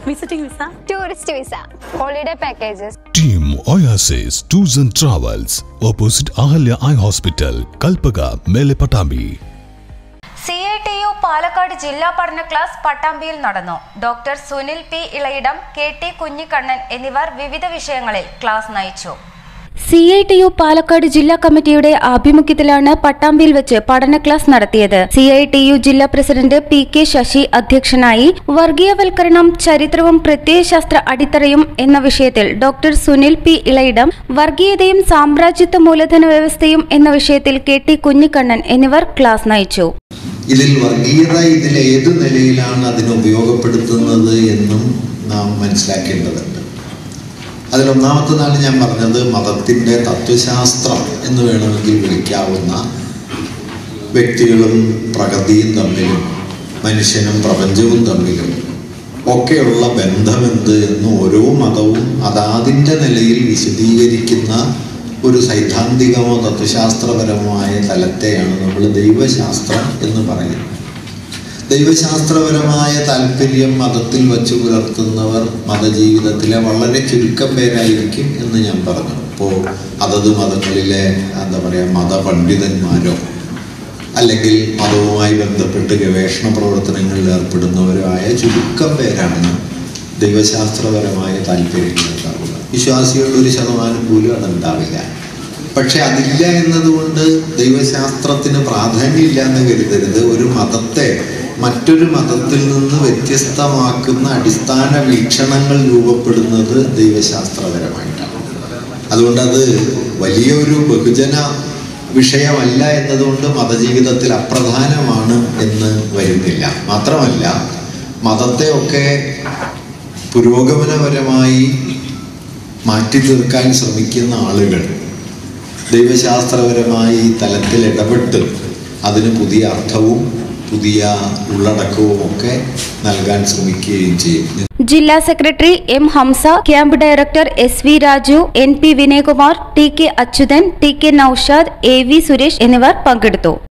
visiting visa tourist visa holiday packages team Oasis tours and travels opposite Ahalya eye hospital Kalpaka മേലെ Pattambi C I T U Palakkad ജില്ലാ പഠന class പട്ടാമ്പിയിൽ നടന്നു doctor Sunil P Elayidam K T Kunhikannan എന്നിവർ വിവിധ വിഷയങ്ങളിൽ ക്ലാസ് നയിച്ചു C I T U Palakkad ജില്ലാ കമ്മിറ്റിയുടെ ആഭിമുഖ്യത്തിലാണ് പട്ടാമ്പിയിൽ വെച്ച് പഠന ക്ലാസ് നടത്തിയത് സി ഐ ടി യു ജില്ലാ പ്രസിഡന്റ് പി കെ ശശി അധ്യക്ഷനായി വർഗീയവൽക്കരണം ചരിത്രവും പ്രത്യയശാസ്ത്ര അടിത്തറയും എന്ന വിഷയത്തിൽ ഡോക്ടർ സുനിൽ പി ഇളയിടം വർഗീയതയും സാമ്രാജ്യത്വ മൂലധന വ്യവസ്ഥയും എന്ന വിഷയത്തിൽ കെ ടി കുഞ്ഞിക്കണ്ണൻ എന്നിവർ ക്ലാസ് നയിച്ചു ഇതിൽ വർഗീയത ഇതിൽ ഏത് നിലയിലാണ് അതിനെ ഉപയോഗപ്പെടുത്തുന്നത് എന്നും നാം മനസ്സിലാക്കേണ്ടതുണ്ട് അതിലൊന്നാമത്തതാണ് ഞാൻ പറഞ്ഞത് മതത്തിൻ്റെ തത്വശാസ്ത്രം എന്ന് വേണമെങ്കിൽ വിളിക്കാവുന്ന വ്യക്തികളും പ്രകൃതിയും തമ്മിലും മനുഷ്യനും പ്രപഞ്ചവും തമ്മിലും ഒക്കെയുള്ള ബന്ധമെന്ത് എന്ന് ഓരോ മതവും അതാതിൻ്റെ നിലയിൽ വിശദീകരിക്കുന്ന ഒരു സൈദ്ധാന്തികമോ തത്വശാസ്ത്രപരമായ തലത്തെയാണ് നമ്മൾ ദൈവശാസ്ത്രം എന്ന് പറയുന്നത് ദൈവശാസ്ത്രപരമായ താല്പര്യം മതത്തിൽ വച്ചു പുലർത്തുന്നവർ മതജീവിതത്തിലെ വളരെ ചുരുക്കം പേരായിരിക്കും എന്ന് ഞാൻ പറഞ്ഞു ഇപ്പോൾ അതത് മതങ്ങളിലെ എന്താ പറയുക മതപണ്ഡിതന്മാരോ അല്ലെങ്കിൽ മതവുമായി ബന്ധപ്പെട്ട് ഗവേഷണ പ്രവർത്തനങ്ങളിൽ ഏർപ്പെടുന്നവരോ ആയ ചുരുക്കം പേരാണ് ദൈവശാസ്ത്രപരമായ താല്പര്യങ്ങൾ ഉണ്ടാവുക വിശ്വാസികളുടെ ഒരു ശതമാനം പോലും അതുണ്ടാവില്ല പക്ഷെ അതില്ല എന്നതുകൊണ്ട് ദൈവശാസ്ത്രത്തിന് പ്രാധാന്യമില്ല എന്ന് കരുതരുത് ഒരു മതത്തെ മറ്റൊരു മതത്തിൽ നിന്ന് വ്യത്യസ്തമാക്കുന്ന അടിസ്ഥാന വീക്ഷണങ്ങൾ രൂപപ്പെടുന്നത് ദൈവശാസ്ത്രപരമായിട്ടാണ് അതുകൊണ്ട് അത് വലിയൊരു ബഹുജന വിഷയമല്ല എന്നതുകൊണ്ട് മതജീവിതത്തിൽ അപ്രധാനമാണ് എന്ന് വരുന്നില്ല മാത്രമല്ല മതത്തെയൊക്കെ പുരോഗമനപരമായി മാറ്റി തീർക്കാൻ ശ്രമിക്കുന്ന ആളുകൾ ദൈവശാസ്ത്രപരമായി തലത്തിൽ ഇടപെട്ട് അതിന് പുതിയ അർത്ഥവും പുതിയ ഉള്ളടക്കവും ഒക്കെ നൽകാൻ ശ്രമിക്കുകയും ചെയ്യും ജില്ലാ secretary M Hamsa camp director S V Raju N P Vinayakumar T K Achuthan T K Noushad A V Suresh എന്നിവർ പങ്കെടുത്തു